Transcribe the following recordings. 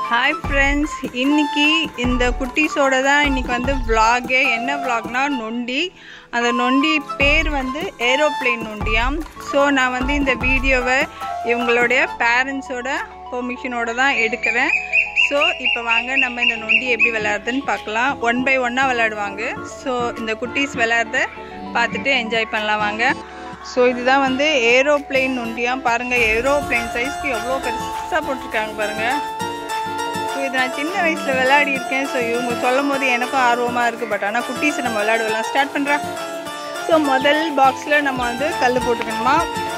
Hi friends இன்னைக்கு இந்த குட்டீஸோட தான் இன்னைக்கு வந்து vlog-ஏ என்ன vlogனா நொண்டி அந்த நொண்டி பேர் வந்து ஏரோப்ளேன் நொண்டியாம் ஸோ நான் வந்து இந்த வீடியோவை இவங்களுடைய பேரண்ட்ஸோட பெர்மிஷனோட தான் எடுக்கிறேன் ஸோ இப்போ வாங்க நம்ம இந்த நொண்டி எப்படி விளையாடுறதுன்னு பார்க்கலாம் ஒன் பை ஒன்னாக விளையாடுவாங்க ஸோ இந்த குட்டீஸ் விளையாடுறத பார்த்துட்டு என்ஜாய் பண்ணலாம் வாங்க ஸோ இதுதான் வந்து ஏரோப்ளேன் நொண்டியாம் பாருங்கள் ஏரோப்ளேன் சைஸ்க்கு எவ்வளோ பெருசாக போட்டிருக்காங்க பாருங்கள் ஸோ இது நான் சின்ன வயசில் விளையாடி இருக்கேன் ஸோ இவங்க சொல்லும் போது எனக்கும் ஆர்வமாக இருக்குது பட் ஆனால் குட்டீஸை நம்ம விளையாடுவலாம் ஸ்டார்ட் பண்ணுறா ஸோ முதல் பாக்ஸில் நம்ம வந்து கல் போட்டுக்கணுமா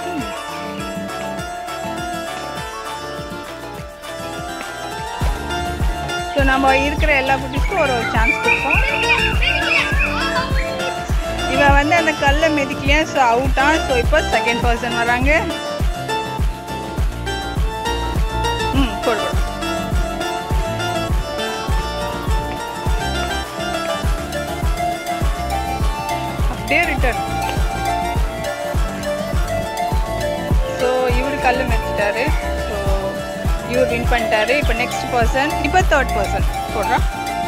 ஸோ நம்ம இருக்கிற எல்லா குட்டீஸ்க்கும் ஒரு ஒரு சான்ஸ் கொடுப்போம் இவன் வந்து அந்த கல்லை மிதிக்கலையா ஸோ அவுட்டான் ஸோ இப்போ செகண்ட் பர்சன் வராங்க ம் போடு போடு. அப்படியே ரிட்டர்ன் ஸோ இவர் கல் மிதிச்சிட்டாரு ஸோ இவர் வின் பண்ணிட்டாரு இப்போ நெக்ஸ்ட் பர்சன் இப்போ தேர்ட் பர்சன் போடுறான்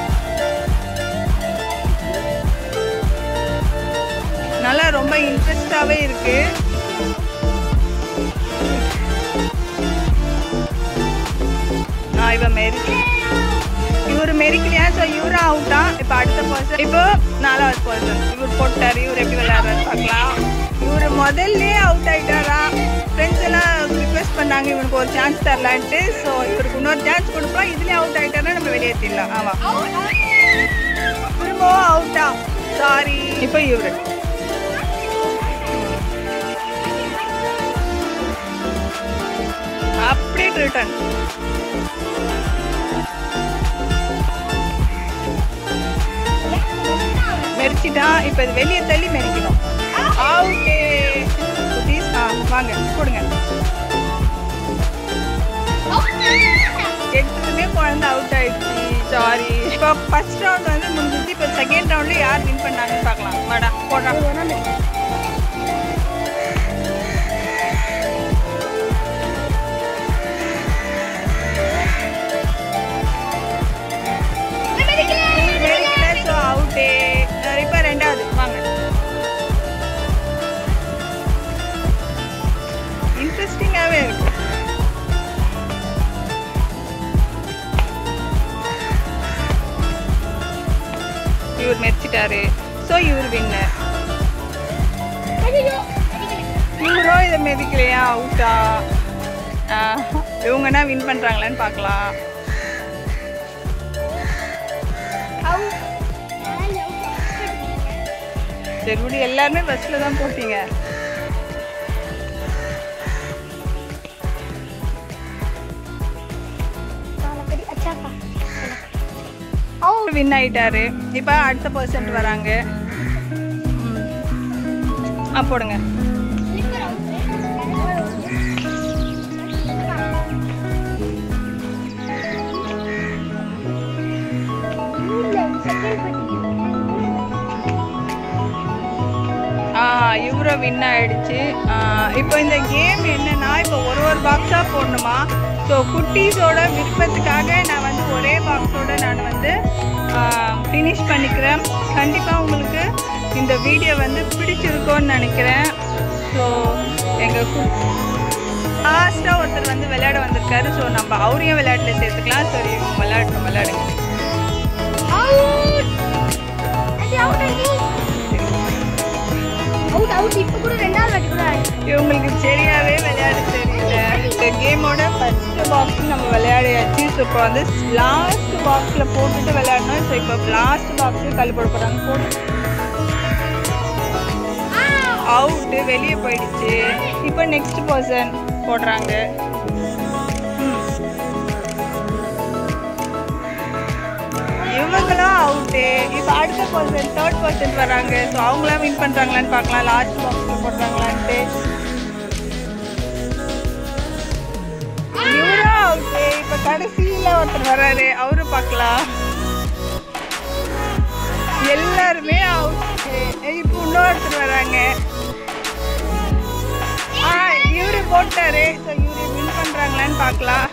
நல்லா ரொம்ப இன்ட்ரெஸ்டாகவே இருக்கு நான் இவன் மெரிக்கு இவர் மெரிக்கலையா ஸோ இவரும் அவுட்டா இப்போ அடுத்த பர்சன் இப்போ நாலாவது பர்சன் இவர் போட்டார் இவர் எப்படி விளையாடுறாரு பார்க்கலாம் இவர் முதல்லே அவுட் ஆயிட்டாரா ஃப்ரெண்ட்ஸ் எல்லாம் ரிக்வெஸ்ட் பண்ணாங்க இவனுக்கு ஒரு சான்ஸ் தரலான்ட்டு ஸோ இவருக்கு இன்னொரு சான்ஸ் கொடுப்போம் இதுலேயே அவுட் ஆயிட்டாருன்னா நம்ம வெளியேற்றிடலாம் ஆமாம் திரும்பவும் அவுட்டா சாரி இப்போ இவரு அப்படியே ரிட்டர்ன் மெரிச்சிட்டான் இப்போ இது வெளியே தள்ளி மெரிக்கணும் அவுட்டே குட்டீஸ் ஆ வாங்க கொடுங்க எடுத்ததுமே குழந்தை அவுட் ஆயிடுச்சு சாரி இப்போ ஃபர்ஸ்ட் ரவுண்ட் வந்து முடிஞ்சிச்சு இப்போ செகண்ட் ரவுண்ட்ல யார் வின் பண்ணாங்கன்னு பார்க்கலாம் வாடா போடா மெரிக்கல ஸோ அவுட்டே இப்போ ரெண்டாவது வாங்க இன்ட்ரெஸ்டிங்காகவே இருக்கு இவர் மெரிச்சிட்டாரு ஸோ இவர் வின்னர் இவரோ இதை மிதிக்கலையா அவுட்டா இவங்கன்னா வின் பண்ணுறாங்களான்னு பார்க்கலாம் சரி விடு எல்லாருமே பஸ்ஸில் தான் போட்டீங்க வின் ஆயிட்டாரு இப்போ அடுத்த பர்சன்ட் வராங்க ம். ஆ போடுங்க ஆ இவரை வின் ஆயிடுச்சு ஆ, இப்போ இந்த கேம் என்னன்னா இப்போ ஒரு ஒரு பாக்ஸாக போடணுமா ஸோ குட்டீஸோட விருப்பத்துக்காக நான் வந்து ஒரே பாக்ஸோட நான் வந்து ஃபினிஷ் பண்ணிக்கிறேன் கண்டிப்பாக உங்களுக்கு இந்த வீடியோ வந்து பிடிச்சிருக்கோன்னு நினைக்கிறேன் ஸோ எங்கள் கு லாஸ்ட்டாக ஒருத்தர் வந்து விளையாட வந்திருக்காரு ஸோ நம்ம அவரையும் விளையாட்டில் சேர்த்துக்கலாம் சரி இவங்க விளையாடணும் விளையாடுங்க இவங்களுக்கு சரியாவே விளையாட தெரியல இந்த கேமோட ஃபர்ஸ்ட் பாக்ஸ் நம்ம விளையாடியாச்சு ஸோ இப்போ வந்து லாஸ்ட் பாக்ஸில் போட்டுட்டு விளையாடணும் ஸோ இப்போ லாஸ்ட் பாக்ஸில் கல் போட போகிறாங்க போடு அவுட்டு வெளியே போயிடுச்சு இப்போ நெக்ஸ்ட் பர்சன் போடுறாங்க ம். இவங்களும் அவுட்டு இப்போ அடுத்த பர்சன் தேர்ட் பர்சன் வராங்க ஸோ அவங்களாம் வின் பண்ணுறாங்களான்னு பார்க்கலாம் லாஸ்ட் பாக்ஸில் போடுறாங்களான்ட்டு இவரும் அவுட்டு இப்போ கடைசியில் ஒருத்தர் வராரு அவரும் பார்க்கலாம் எல்லாருமே அவுட்டு இப்போ இன்னொருத்தர் வராங்க ஆ இவரு போட்டாரு ஸோ இவரு வின் பண்றாங்களான்னு பார்க்கலாம்